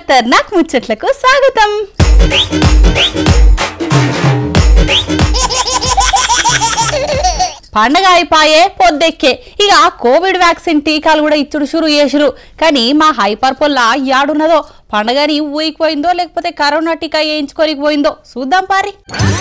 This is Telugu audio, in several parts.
ఖతర్నాక్ ముచ్చట్లకు స్వాగతం పండగ అయిపోయే పొద్దెక్కే ఇక కోవిడ్ వ్యాక్సిన్ టీకాలు కూడా ఇచ్చుడు షురు చేసురు కానీ మా హైపర్ పొల్ల యాడున్నదో పండగని ఊరికి పోయిందో లేకపోతే కరోనా టీకా వేయించుకోనికి పోయిందో చూద్దాం పారి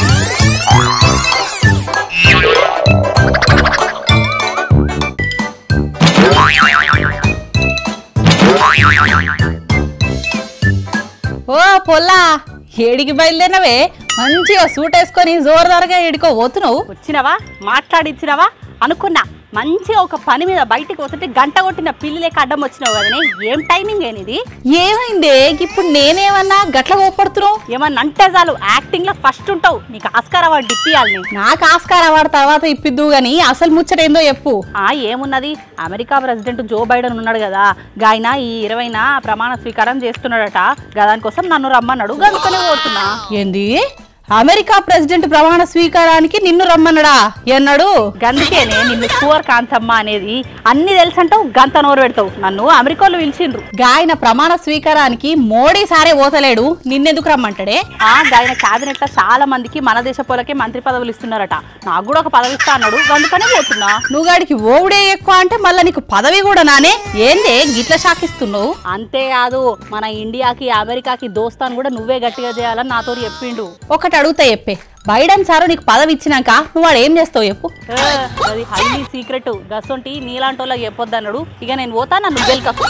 ఓ పొల్లా ఏడికి బయలుదేరినవే మంచిగా సూట్ వేసుకొని జోరుదారుగా ఏడుకో పోతున్నావు వచ్చినవా మాట్లాడిచ్చినవా అనుకున్నా మంచిగా ఒక పని మీద బయటికి వస్తుంటే గంట కొట్టిన పిల్లి లేక అడ్డం వచ్చినావు కదనే ఏం టైమింగ్ అనేది ఏమైందే ఇప్పుడు నేనేమన్నా గట్ల కోపడుతున్నావు ఏమన్నా అంటే చాలు యాక్టింగ్ లో ఫస్ట్ ఉంటావు నీకు ఆస్కార్ అవార్డు ఇప్పియాలి నేను నాకు ఆస్కార్ అవార్డు తర్వాత ఇప్పిద్దు గాని అసలు ముచ్చట ఏందో చెప్పు ఆ ఏమున్నది అమెరికా ప్రెసిడెంట్ జో బైడెన్ ఉన్నాడు కదా గాయన ఈ ఇరవైన ప్రమాణ స్వీకారం చేస్తున్నాడట దానికోసం నన్ను రమ్మన్నాడు గనుకొని పోతున్నా ఏంది అమెరికా ప్రెసిడెంట్ ప్రమాణ స్వీకారానికి నిన్ను రమ్మన్నడా ఎన్నాడు గందుకేనే నిన్ను పూర్ కాంతమ్మ అనేది అన్ని తెలుసంటావు గంత నోరు పెడతావు నన్ను అమెరికాలో పిలిచిండ్రు గాయన ప్రమాణ స్వీకారానికి మోడీ సారే పోతలేడు నిన్నెందుకు రమ్మంటాడే ఆ గాయన క్యాబినెట్ లో చాలా మందికి మన దేశ పోలకే మంత్రి పదవులు ఇస్తున్నారట నాకు కూడా ఒక పదవి ఇస్తా అన్నాడు అందుకనే పోతున్నా నువ్వు గాడికి ఓవుడే ఎక్కువ అంటే మళ్ళా నీకు పదవి కూడా నానే ఏందే గిట్ల షాకిస్తున్నావు అంతేకాదు మన ఇండియాకి అమెరికాకి దోస్తాను కూడా నువ్వే గట్టిగా చేయాలని నాతో చెప్పిండు ఒకటి అడుగుతా చెప్పే బైడెన్ సారు నీకు పదవి ఇచ్చినాక నువ్వు వాడు ఏం చేస్తావు చెప్పు ఏ, అది హైలీ సీక్రెట్ గసొంటి నీలాంటోళ్ళకి చెప్పొద్దు అన్నాడు ఇక నేను పోతా నన్ను గెలుకకు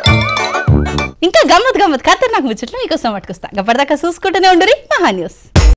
ఇంకా గమ్మత్ గమ్మత్ ఖతర్నాక్ ముచ్చట్లు మీకోసం పట్టుకొస్తా గప్పటిదాకా చూసుకుంటూనే ఉండురి మహా న్యూస్